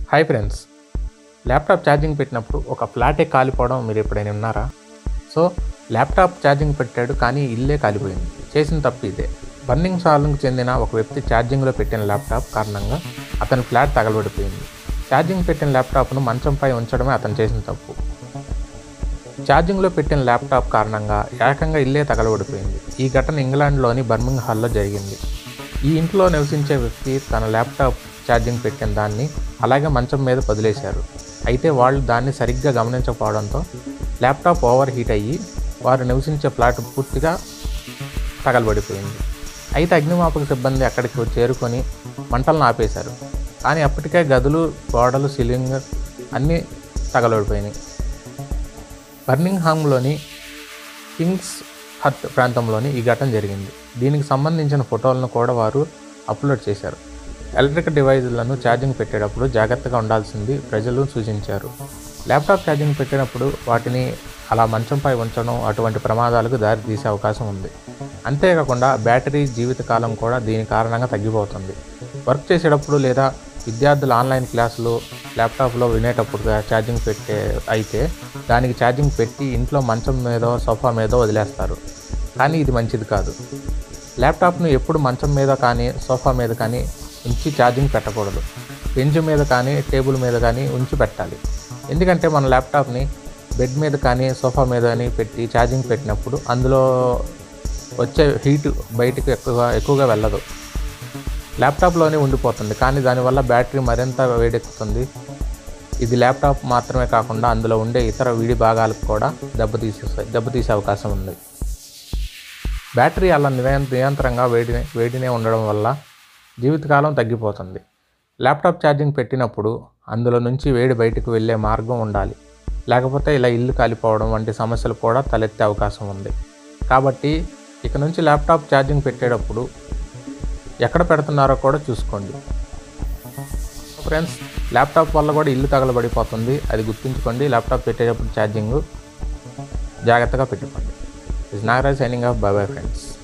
hi friends laptop charging పెట్టినప్పుడు ఒక ఫ్లాటే కాలిపోవడం మీరు ఎప్పుడైనా విన్నారా సో ల్యాప్టాప్ ఛార్జింగ్ పెట్టాడు కానీ ఇల్లే కాలిపోయింది చేసిన తప్పు ఇదే బర్నింగ్ సాల్కి చెందిన ఒక వ్యక్తి ఛార్జింగ్లో పెట్టిన ల్యాప్టాప్ కారణంగా అతని ఫ్లాట్ తగలబడిపోయింది ఛార్జింగ్ పెట్టిన ల్యాప్టాప్ను మంచంపై ఉంచడమే అతను చేసిన తప్పు ఛార్జింగ్లో పెట్టిన ల్యాప్టాప్ కారణంగా ఏకంగా ఇల్లే తగలబడిపోయింది ఈ ఘటన ఇంగ్లాండ్లోని బర్మింగ్ హాల్లో జరిగింది ఈ ఇంట్లో నివసించే వ్యక్తి తన ల్యాప్టాప్ ఛార్జింగ్ పెట్టిన దాన్ని అలాగే మంచం మీద వదిలేశారు అయితే వాళ్ళు దాన్ని సరిగ్గా గమనించకపోవడంతో ల్యాప్టాప్ ఓవర్ హీట్ అయ్యి వారు నివసించే ఫ్లాట్ పూర్తిగా తగలబడిపోయింది అయితే అగ్నిమాపక సిబ్బంది అక్కడికి చేరుకొని మంటలను ఆపేశారు కానీ అప్పటికే గదులు గోడలు సీలింగ్ అన్నీ తగలబడిపోయినాయి బర్నింగ్ హామ్లోని కింగ్స్ హట్ ప్రాంతంలోని ఈ ఘటన జరిగింది దీనికి సంబంధించిన ఫోటోలను కూడా వారు అప్లోడ్ చేశారు ఎలక్ట్రిక్ డివైజులను ఛార్జింగ్ పెట్టేటప్పుడు జాగ్రత్తగా ఉండాల్సింది ప్రజలు సూచించారు ల్యాప్టాప్ ఛార్జింగ్ పెట్టినప్పుడు వాటిని అలా మంచంపై ఉంచడం అటువంటి ప్రమాదాలకు దారి తీసే అవకాశం ఉంది అంతేకాకుండా బ్యాటరీ జీవితకాలం కూడా దీని కారణంగా తగ్గిపోతుంది వర్క్ చేసేటప్పుడు లేదా విద్యార్థులు ఆన్లైన్ క్లాసులు ల్యాప్టాప్లో వినేటప్పుడు ఛార్జింగ్ పెట్టే అయితే దానికి ఛార్జింగ్ పెట్టి ఇంట్లో మంచం మీదో సోఫా మీదో వదిలేస్తారు కానీ ఇది మంచిది కాదు ల్యాప్టాప్ను ఎప్పుడు మంచం మీద కానీ సోఫా మీద కానీ ఉంచి ఛార్జింగ్ పెట్టకూడదు బెంచ్ మీద కానీ టేబుల్ మీద కానీ ఉంచి పెట్టాలి ఎందుకంటే మన ల్యాప్టాప్ని బెడ్ మీద కానీ సోఫా మీద కానీ పెట్టి ఛార్జింగ్ పెట్టినప్పుడు అందులో వచ్చే హీట్ బయటకు ఎక్కువగా ఎక్కువగా వెళ్ళదు ల్యాప్టాప్లోనే ఉండిపోతుంది కానీ దానివల్ల బ్యాటరీ మరింత వేడెక్కుతుంది ఇది ల్యాప్టాప్ మాత్రమే కాకుండా అందులో ఉండే ఇతర విడి భాగాలకు కూడా దెబ్బతీసే దెబ్బతీసే అవకాశం ఉంది బ్యాటరీ అలా నిరంత నిరంతరంగా వేడినే వేడినే ఉండడం వల్ల జీవితకాలం తగ్గిపోతుంది ల్యాప్టాప్ ఛార్జింగ్ పెట్టినప్పుడు అందులో నుంచి వేడి బయటకు వెళ్ళే మార్గం ఉండాలి లేకపోతే ఇలా ఇల్లు కాలిపోవడం వంటి సమస్యలు కూడా తలెత్తే అవకాశం ఉంది కాబట్టి ఇక నుంచి ల్యాప్టాప్ ఛార్జింగ్ పెట్టేటప్పుడు ఎక్కడ పెడుతున్నారో కూడా చూసుకోండి ఫ్రెండ్స్ ల్యాప్టాప్ వల్ల కూడా ఇల్లు తగలబడిపోతుంది అది గుర్తుంచుకోండి ల్యాప్టాప్ పెట్టేటప్పుడు ఛార్జింగ్ జాగ్రత్తగా పెట్టుకోండి is Nagaraj signing off bye bye friends